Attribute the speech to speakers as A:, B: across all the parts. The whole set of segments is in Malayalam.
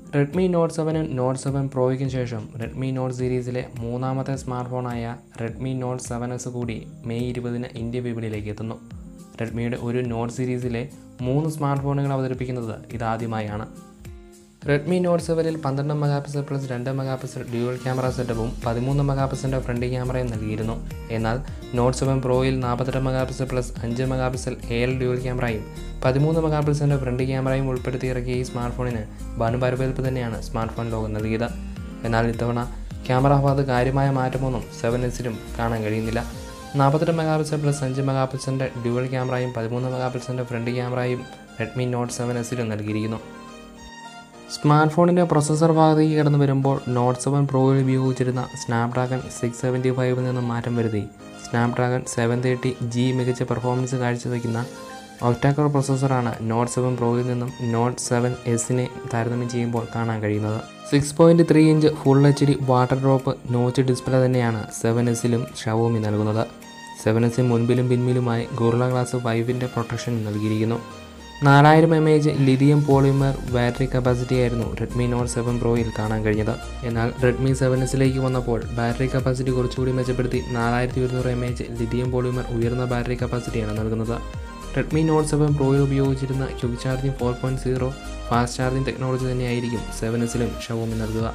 A: റെഡ്മി നോട്ട് സെവനും നോട്ട് സെവൻ പ്രോയ്ക്കും ശേഷം റെഡ്മി നോട്ട് സീരീസിലെ മൂന്നാമത്തെ സ്മാർട്ട് ഫോണായ റെഡ്മി നോട്ട് സെവൻ എസ് കൂടി മെയ് ഇരുപതിന് ഇന്ത്യ വിപണിയിലേക്ക് എത്തുന്നു റെഡ്മിയുടെ ഒരു നോട്ട് സീരീസിലെ മൂന്ന് സ്മാർട്ട് ഫോണുകൾ അവതരിപ്പിക്കുന്നത് ഇതാദ്യമായാണ് റെഡ്മി നോട്ട് സെവനിൽ പന്ത്രണ്ട് മെഗാ പിക്സൽ പ്ലസ് രണ്ട് മെഗാ പിക്സൽ ഡ്യുവൽ ക്യാമറ സെറ്റപ്പും പതിമൂന്ന് മെഗാ പിക്സലിൻ്റെ ഫ്രണ്ട് ക്യാമറയും നൽകിയിരുന്നു എന്നാൽ നോട്ട് സെവൻ പ്രോയിൽ നാൽപ്പത്തെട്ട് മെഗാ പിക്സൽ പ്ലസ് അഞ്ച് mega pixel A L dual ക്യാമറയും പതിമൂന്ന് മെഗാ പിക്സലിൻ്റെ ഫ്രണ്ട് ക്യാമറയും ഉൾപ്പെടുത്തി ഇറക്കിയ ഈ സ്മാർട്ട് ഫോണിന് വൻ വരവേൽപ്പ് തന്നെയാണ് സ്മാർട്ട് ഫോൺ ലോകം നൽകിയത് എന്നാൽ ഇത്തവണ ക്യാമറ ഭാഗത്ത് കാര്യമായ മാറ്റമൊന്നും സെവൻ എസിലും കാണാൻ കഴിയുന്നില്ല നാൽപ്പത്തെട്ട് മെഗാ പിക്സൽ പ്ലസ് അഞ്ച് മെഗാ പിക്സലിൻ്റെ ഡ്യുവൽ ക്യാമറയും പതിമൂന്ന് മെഗാ പിക്സലിൻ്റെ ഫ്രണ്ട് ക്യാമറയും റെഡ്മി നോട്ട് സെവൻ എസിലും നൽകിയിരിക്കുന്നു സ്മാർട്ട് ഫോണിൻ്റെ പ്രൊസസ്സർ ഭാഗത്തേക്ക് കടന്നു വരുമ്പോൾ നോട്ട് സെവൻ പ്രോയിൽ ഉപയോഗിച്ചിരുന്ന സ്നാപ്ഡ്രാഗൺ സിക്സ് സെവൻറ്റി ഫൈവിൽ നിന്നും മാറ്റം വരുത്തി സ്നാപ്ഡ്രാഗൺ സെവൻ തേർട്ടി ജി മികച്ച പെർഫോമൻസ് കാഴ്ചവെക്കുന്ന ഒക്ടാക്കോർ പ്രൊസസ്സറാണ് നോട്ട് സെവൻ പ്രോയിൽ നിന്നും നോട്ട് സെവൻ എസിനെ താരതമ്യം ചെയ്യുമ്പോൾ കാണാൻ കഴിയുന്നത് six point three inch full H D water drop notch display തന്നെയാണ് സെവൻ എസിലും ഷവോമി നൽകുന്നത് സെവൻ എസിന് മുൻപിലും പിൻപിലുമായി ഗോറില ഗ്ലാസ് ഫൈവിൻ്റെ പ്രൊട്ടക്ഷൻ നൽകിയിരിക്കുന്നു നാലായിരം M H lithium polymer battery capacity ആയിരുന്നു റെഡ്മി നോട്ട് സെവൻ പ്രോയിൽ കാണാൻ കഴിഞ്ഞത് എന്നാൽ റെഡ്മി സെവൻ എസിലേക്ക് വന്നപ്പോൾ ബാറ്ററി കപ്പാസിറ്റി കുറച്ചുകൂടി മെച്ചപ്പെടുത്തി നാലായിരത്തി ഒരുന്നൂറ് എം എച്ച് ലിഥിയം പോളിമർ ഉയർന്ന ബാറ്ററി കപ്പാസിറ്റിയാണ് നൽകുന്നത് റെഡ്മി നോട്ട് സെവൻ പ്രോയിൽ ഉപയോഗിച്ചിരുന്ന quick charging four point zero fast charging technology തന്നെയായിരിക്കും സെവൻ എസിലും ഷവോമി നൽകുക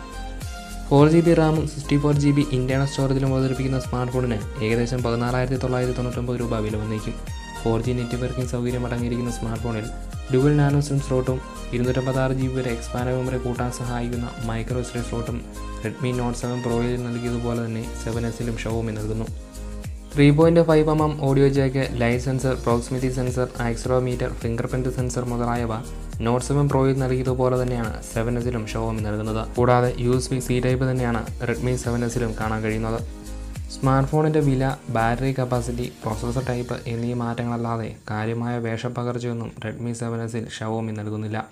A: ഫോർ ജി ബി റാമും sixty four G B internal സ്റ്റോറേജിലും അവതരിപ്പിക്കുന്ന സ്മാർട്ട് ഫോണിന് ഏകദേശം പതിനാലായിരത്തി തൊള്ളായിരത്തി തൊണ്ണൂറ്റൊമ്പത് രൂപ വില വന്നേക്കും ഫോർ ജി നെറ്റ്വർക്കിംഗ് സൗകര്യം അടങ്ങിയിരിക്കുന്ന സ്മാർട്ട് ഫോണിൽ ഡുവൽ നാനോ സിം സ്ലോട്ടും ഇരുന്നൂറ്റമ്പത്താറ് ജി ബി വരെ എക്സ്പാൻഡ് മെമ്മറി കൂട്ടാൻ സഹായിക്കുന്ന മൈക്രോ എസ് സ്ലോട്ടും റെഡ്മി നോട്ട് സെവൻ പ്രോയിൽ നൽകിയതുപോലെ തന്നെ സെവൻ എസിലും ഷവോമി നൽകുന്നു three point five M M audio jack light sensor proximity sensor accelerometer fingerprint sensor മുതലായവ നോട്ട് സെവൻ പ്രോയിൽ നൽകിയതുപോലെ തന്നെയാണ് സെവൻ എസിലും ഷവോമി നൽകുന്നത് കൂടാതെ U S B C type തന്നെയാണ് റെഡ്മി സെവൻ എസിലും കാണാൻ കഴിയുന്നത് സ്മാർട്ട് ഫോണിൻ്റെ വില ബാറ്ററി കപ്പാസിറ്റി പ്രോസസ്സർ ടൈപ്പ് എന്നീ മാറ്റങ്ങളല്ലാതെ കാര്യമായ വേഷപ്പകർച്ചയൊന്നും റെഡ്മി സെവൻ എസിൽ ഷവോമി നൽകുന്നില്ല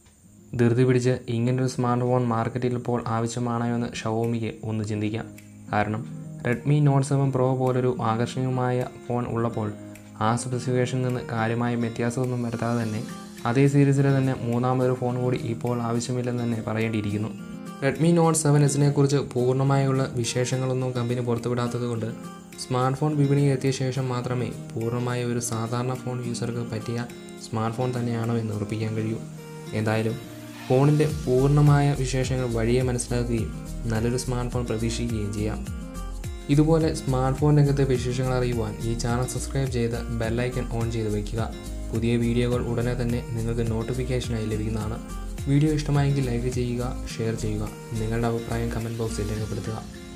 A: ധൃതി പിടിച്ച് ഇങ്ങനൊരു സ്മാർട്ട് ഫോൺ മാർക്കറ്റിൽ ഇപ്പോൾ ആവശ്യമാണോ എന്ന് ഷവോമിക്ക് ഒന്ന് ചിന്തിക്കാം കാരണം റെഡ്മി നോട്ട് സെവൻ പ്രോ പോലൊരു ആകർഷണീയമായ ഫോൺ ഉള്ളപ്പോൾ ആ സ്പെസിഫിക്കേഷനിൽ നിന്ന് കാര്യമായ വ്യത്യാസമൊന്നും വരുത്താതെ തന്നെ അതേ സീരീസിലെ തന്നെ മൂന്നാമതൊരു ഫോൺ കൂടി ഇപ്പോൾ ആവശ്യമില്ലെന്ന് തന്നെ പറയേണ്ടിയിരിക്കുന്നു റെഡ്മി നോട്ട് സെവൻ എസിനെ കുറിച്ച് പൂർണ്ണമായുള്ള വിശേഷങ്ങളൊന്നും കമ്പനി പുറത്തുവിടാത്തത് കൊണ്ട് സ്മാർട്ട് ഫോൺ വിപണിയിൽ എത്തിയ ശേഷം മാത്രമേ പൂർണ്ണമായ ഒരു സാധാരണ ഫോൺ യൂസർക്ക് പറ്റിയ സ്മാർട്ട് ഫോൺ തന്നെയാണോ എന്ന് ഉറപ്പിക്കാൻ കഴിയൂ എന്തായാലും ഫോണിൻ്റെ പൂർണ്ണമായ വിശേഷങ്ങൾ വഴിയെ മനസ്സിലാക്കുകയും നല്ലൊരു സ്മാർട്ട് ഫോൺ പ്രതീക്ഷിക്കുകയും ചെയ്യാം ഇതുപോലെ സ്മാർട്ട് ഫോൺ രംഗത്തെ വിശേഷങ്ങൾ അറിയുവാൻ ഈ ചാനൽ സബ്സ്ക്രൈബ് ചെയ്ത് ബെല്ലൈക്കൺ ഓൺ ചെയ്ത് വയ്ക്കുക പുതിയ വീഡിയോകൾ ഉടനെ തന്നെ നിങ്ങൾക്ക് നോട്ടിഫിക്കേഷനായി ലഭിക്കുന്നതാണ് വീഡിയോ ഇഷ്ടമായെങ്കിൽ ലൈക്ക് ചെയ്യുക ഷെയർ ചെയ്യുക നിങ്ങളുടെ അഭിപ്രായം കമൻറ്റ് ബോക്സിൽ രേഖപ്പെടുത്തുക